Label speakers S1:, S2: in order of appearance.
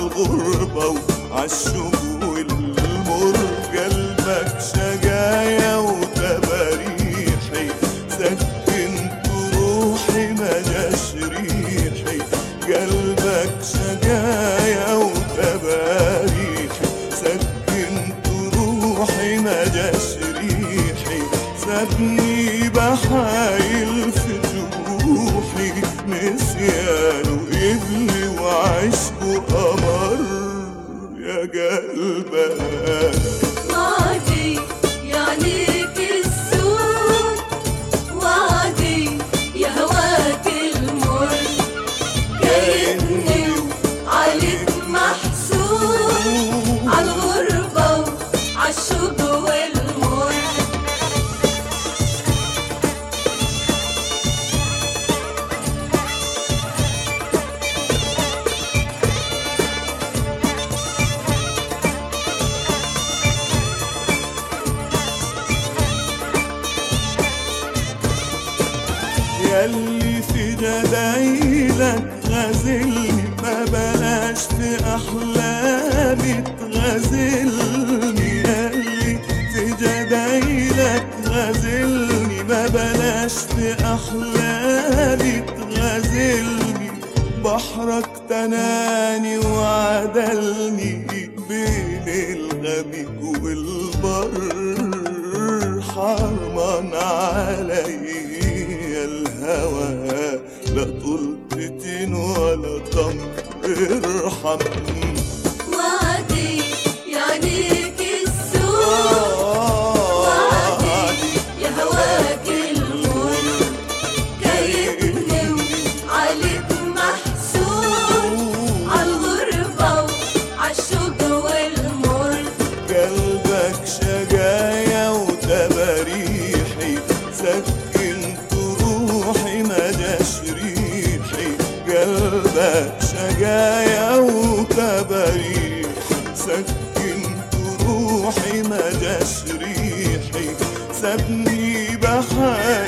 S1: عالغربة وعالشوق والمر قلبك شجايا وتباريحي سكنت روحي ما جاش ريحي قلبك شجايا وتباريحي سكنت روحي ما جاش ريحي سابني بحايل في جروحي نسيان وإبلي وعشق قمر يا قلبك
S2: وعدي يعنيك السود وعدي يا هواك المر كأني عليك محسود عالغربة وعالشوق والمر
S1: ياللي في جدايلك غازلني ما بلاش في احلامي تغازلني ياللي في جدايلك غازلني ما بلاش في احلامي تغازلني بحرك تناني وعدلني بين الغبي والبر حرمان علي الهوى لا طلبة ولا تمر ارحم
S2: وعدي يعنيك السود وعدي يا هواك المر كيدني عليك محسود عالغربة وعالشوق والمر
S1: قلبك شجايا وتباريحي سكنت روحي ما جاش ريحي قلبك شجايا وتباريحي سكنت روحي ما جاش ريحي سابني بحايل